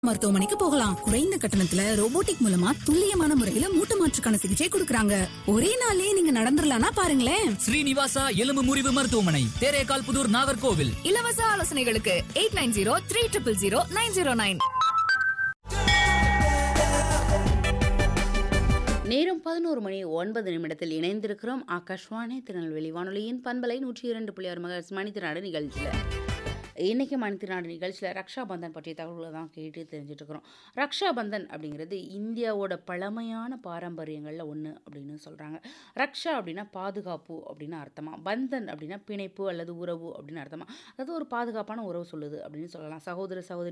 மருத்துவமனைக்கு போகலாம் குறைந்த கட்டணத்துல ரோபோட்டிக் மூலமா துல்லியமான முறையில மூட்டு மாற்றுக்கான சிகிச்சை கொடுக்கறாங்க ஒரே நாள்லயே நீங்க நடந்துடலாம்னா பாருங்களேன் ஸ்ரீனிவாசா எலும்பு முறிவு மருத்துவமனை தேரேகால் புதூர் நாகர்கோவில் இலவச ஆலோசனைகளுக்கு eight nine zero three triple zero nine zero nine நேரம் பதினோரு மணி ஒன்பது நிமிடத்தில் இணைந்திருக்கிறோம் ஆகாஷ்வாணி திருநெல்வேலி வானொலியின் பண்பலை நூற்றி இரண்டு புள்ளி ஆறு மகர்ஸ் மணித்திராடு நிகழ்ச்சியில் இன்றைக்கி மணித்திராடு நிகழ்ச்சியில் ரக்ஷா பந்தன் பற்றிய தகவல்களை தான் கேட்டு தெரிஞ்சுட்டு இருக்கிறோம் ரக்ஷா பந்தன் அப்படிங்கிறது இந்தியாவோட பழமையான பாரம்பரியங்களில் ஒன்று அப்படின்னு சொல்கிறாங்க ரக்ஷா அப்படின்னா பாதுகாப்பு அப்படின்னு அர்த்தமா பந்தன் அப்படின்னா பிணைப்பு அல்லது உறவு அப்படின்னு அர்த்தமா அதாவது ஒரு பாதுகாப்பான உறவு சொல்லுது அப்படின்னு சொல்லலாம் சகோதர சகோதரி